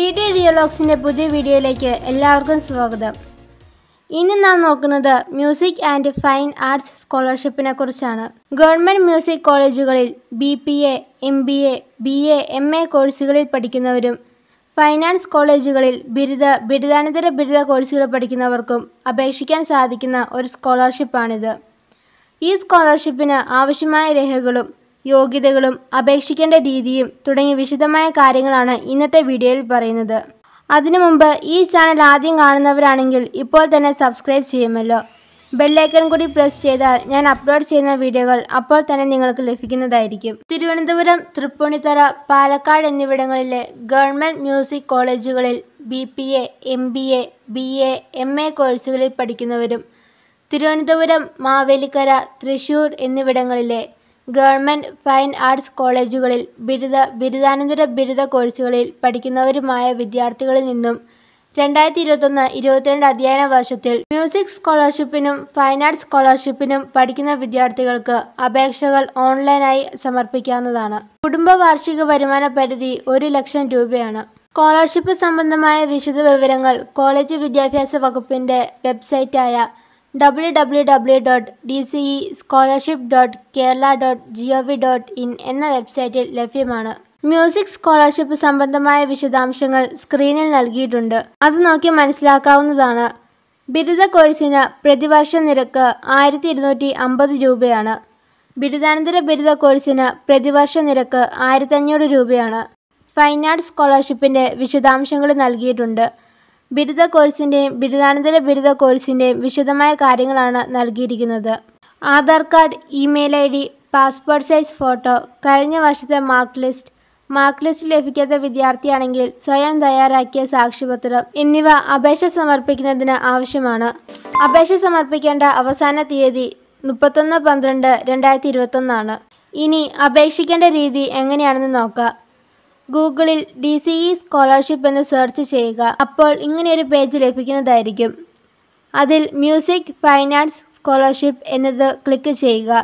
D T റിയലോക്സിൻ്റെ പുതിയ വീഡിയോയിലേക്ക് എല്ലാവർക്കും സ്വാഗതം ഇന്ന് നാം നോക്കുന്നത് മ്യൂസിക് ആൻഡ് ഫൈൻ ആർട്സ് സ്കോളർഷിപ്പിനെ കുറിച്ചാണ് ഗവൺമെൻറ് മ്യൂസിക് കോളേജുകളിൽ B P A M B A B A M A കോഴ്സുകളിൽ പഠിക്കുന്നവരും ഫൈനാൻസ് കോളേജുകളിൽ ബിരുദ ബിരുദാനന്തര ബിരുദ കോഴ്സുകൾ പഠിക്കുന്നവർക്കും അപേക്ഷിക്കാൻ സാധിക്കുന്ന ഒരു സ്കോളർഷിപ്പാണിത് ഈ സ്കോളർഷിപ്പിന് ആവശ്യമായ രേഖകളും യോഗ്യതകളും അപേക്ഷിക്കേണ്ട രീതിയും തുടങ്ങിയ വിശദമായ കാര്യങ്ങളാണ് ഇന്നത്തെ വീഡിയോയിൽ പറയുന്നത് അതിനു മുമ്പ് ഈ ചാനൽ ആദ്യം കാണുന്നവരാണെങ്കിൽ ഇപ്പോൾ തന്നെ സബ്സ്ക്രൈബ് ചെയ്യുമല്ലോ ബെല്ലൈക്കൺ കൂടി പ്രസ് ചെയ്താൽ ഞാൻ അപ്ലോഡ് ചെയ്യുന്ന വീഡിയോകൾ അപ്പോൾ തന്നെ നിങ്ങൾക്ക് ലഭിക്കുന്നതായിരിക്കും തിരുവനന്തപുരം തൃപ്പൂണിത്തറ പാലക്കാട് എന്നിവിടങ്ങളിലെ ഗവൺമെൻറ് മ്യൂസിക് കോളേജുകളിൽ B P A M B A B A M A കോഴ്സുകളിൽ പഠിക്കുന്നവരും തിരുവനന്തപുരം മാവേലിക്കര തൃശൂർ എന്നിവിടങ്ങളിലെ ഗവൺമെൻറ് ഫൈൻ ആർട്സ് കോളേജുകളിൽ ബിരുദ ബിരുദാനന്തര ബിരുദ കോഴ്സുകളിൽ പഠിക്കുന്നവരുമായ വിദ്യാർത്ഥികളിൽ നിന്നും രണ്ടായിരത്തി ഇരുപത്തൊന്ന് ഇരുപത്തിരണ്ട് അധ്യയന വർഷത്തിൽ മ്യൂസിക് സ്കോളർഷിപ്പിനും ഫൈൻ ആർട്സ് സ്കോളർഷിപ്പിനും പഠിക്കുന്ന വിദ്യാർത്ഥികൾക്ക് അപേക്ഷകൾ ഓൺലൈനായി സമർപ്പിക്കാവുന്നതാണ് കുടുംബ വാർഷിക വരുമാന പരിധി ഒരു ലക്ഷം രൂപയാണ് സ്കോളർഷിപ്പ് സംബന്ധമായ വിശദ വിവരങ്ങൾ കോളേജ് വിദ്യാഭ്യാസ വകുപ്പിൻ്റെ വെബ്സൈറ്റായ W W W dot D C E scholarship dot Kerala dot G O V dot in എന്ന വെബ്സൈറ്റിൽ ലഭ്യമാണ് മ്യൂസിക് സ്കോളർഷിപ്പ് സംബന്ധമായ വിശദാംശങ്ങൾ സ്ക്രീനിൽ നൽകിയിട്ടുണ്ട് അത് നോക്കി മനസ്സിലാക്കാവുന്നതാണ് ബിരുദ കോഴ്സിന് പ്രതിവർഷ നിരക്ക് ആയിരത്തി ഇരുന്നൂറ്റി അമ്പത് രൂപയാണ് ബിരുദാനന്തര ബിരുദ കോഴ്സിന് പ്രതിവർഷ നിരക്ക് ആയിരത്തഞ്ഞൂറ് രൂപയാണ് ഫൈൻ ആർട്സ് സ്കോളർഷിപ്പിൻ്റെ വിശദാംശങ്ങൾ നൽകിയിട്ടുണ്ട് ബിരുദ കോഴ്സിൻ്റെയും ബിരുദാനന്തര ബിരുദ കോഴ്സിൻ്റെയും വിശദമായ കാര്യങ്ങളാണ് നൽകിയിരിക്കുന്നത് Aadhaar card email I D passport size photo കഴിഞ്ഞ വർഷത്തെ മാർക്ക് ലിസ്റ്റ് മാർക്ക് ലിസ്റ്റ് ലഭിക്കാത്ത വിദ്യാർത്ഥിയാണെങ്കിൽ സ്വയം തയ്യാറാക്കിയ സാക്ഷ്യപത്രം എന്നിവ അപേക്ഷ സമർപ്പിക്കുന്നതിന് ആവശ്യമാണ് അപേക്ഷ സമർപ്പിക്കേണ്ട അവസാന തീയതി മുപ്പത്തൊന്ന് പന്ത്രണ്ട് രണ്ടായിരത്തി ഇരുപത്തൊന്നാണ് ഇനി അപേക്ഷിക്കേണ്ട രീതി എങ്ങനെയാണെന്ന് നോക്കാം ഗൂഗിളിൽ ഡി സി ഇ സ്കോളർഷിപ്പ് എന്ന് സെർച്ച് ചെയ്യുക അപ്പോൾ ഇങ്ങനെയൊരു പേജ് ലഭിക്കുന്നതായിരിക്കും അതിൽ മ്യൂസിക് ഫൈൻ ആർട്സ് സ്കോളർഷിപ്പ് എന്നത് ക്ലിക്ക് ചെയ്യുക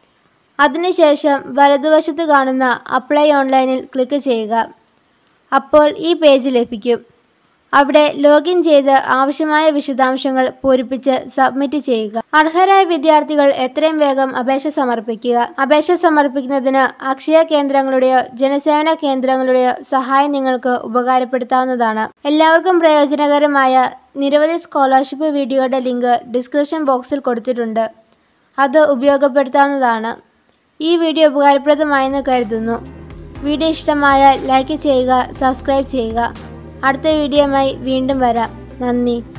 അതിനുശേഷം വലതുവശത്ത് കാണുന്ന അപ്ലൈ ഓൺലൈനിൽ ക്ലിക്ക് ചെയ്യുക അപ്പോൾ ഈ പേജ് ലഭിക്കും അവിടെ ലോഗിൻ ചെയ്ത് ആവശ്യമായ വിശദാംശങ്ങൾ പൂരിപ്പിച്ച് സബ്മിറ്റ് ചെയ്യുക അർഹരായ വിദ്യാർത്ഥികൾ എത്രയും വേഗം അപേക്ഷ സമർപ്പിക്കുക അപേക്ഷ സമർപ്പിക്കുന്നതിന് അക്ഷയ കേന്ദ്രങ്ങളുടെയോ ജനസേവന കേന്ദ്രങ്ങളുടെയോ സഹായം നിങ്ങൾക്ക് ഉപകാരപ്പെടുത്താവുന്നതാണ് എല്ലാവർക്കും പ്രയോജനകരമായ നിരവധി സ്കോളർഷിപ്പ് വീഡിയോയുടെ ലിങ്ക് ഡിസ്ക്രിപ്ഷൻ ബോക്സിൽ കൊടുത്തിട്ടുണ്ട് അത് ഉപയോഗപ്പെടുത്താവുന്നതാണ് ഈ വീഡിയോ ഉപകാരപ്രദമായെന്ന് കരുതുന്നു വീഡിയോ ഇഷ്ടമായാൽ ലൈക്ക് ചെയ്യുക സബ്സ്ക്രൈബ് ചെയ്യുക അടുത്ത വീഡിയോയുമായി വീണ്ടും വരാം നന്ദി